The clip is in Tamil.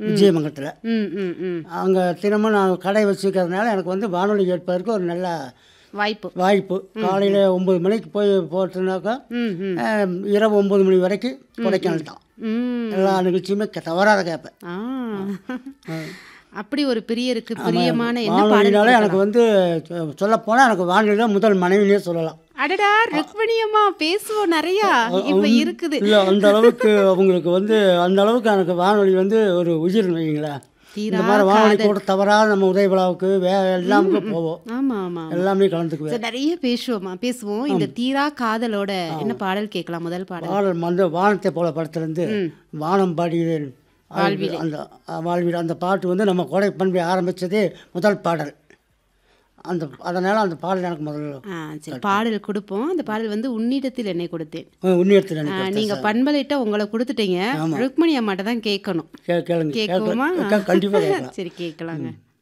விஜயமங்கலத்தில் ம் ம் ம் அங்கே தினமும் நான் கடை வச்சுருக்கிறதுனால எனக்கு வந்து வானொலி கேட்பதற்கு ஒரு நல்ல வாய்ப்பு வாய்ப்பு காலையில் ஒம்பது மணிக்கு போய் போட்டுனாக்கா ம் ம் அஹ், இரவு ஒம்பது மணி வரைக்கும் கொடைக்கானல் தான் ம் எல்லா நிகழ்ச்சியுமே க- தவறாத கேட்பேன் ஆ அப்படி ஒரு பிரியருக்கு பிரியமான என்ன பாடல் வானொலினால எனக்கு வந்து சொல்லப்போனால் எனக்கு வானொலியில முதல் மனைவினே சொல்லலாம் அடடா ருக்மணியம்மா பேசுவோம் நிறையா இப்ப இருக்குது இல்லை அந்த அளவுக்கு அவங்களுக்கு வந்து அந்த அளவுக்கு எனக்கு வானொலி வந்து ஒரு உயிர் வைங்களேன் இந்த தீரா மாதிரி வானொலி கூட தவறாத நம்ம உதய விழாவுக்கு வே எல்லாமுக்கும் போவோம் ஆமா ஆமா எல்லாமே கலந்துக்குவேன் சரி நிறைய பேசுவோமா பேசுவோம் இந்த தீரா காதலோட என்ன பாடல் கேட்கலாம் முதல் பாடல் பாடல் வந்து வானத்தை போல படத்துலேருந்து வானம் பாடியேன் வாழ்விலே. அந்த வாழ்வில் அந்த பாட்டு வந்து நம்ம கோடை பண்பை ஆரம்பித்ததே முதல் பாடல் அந்த அதனால் அந்த பாடல் எனக்கு முதல்ல ஆ சரி பாடல் கொடுப்போம் அந்த பாடல் வந்து உன்னிடத்தில் என்னை கொடுத்தேன் உன்னியத்தில் ஆ, எனக்கு நீங்க பண்பலைட்ட உங்களை கொடுத்துட்டீங்க ருக்மணி அம்மாட்ட தான் கேட்கணும் கே கேளுங்க கேட்குமா கண்டிப்பாக கேட்கலாம் சரி கேட்கலாங்க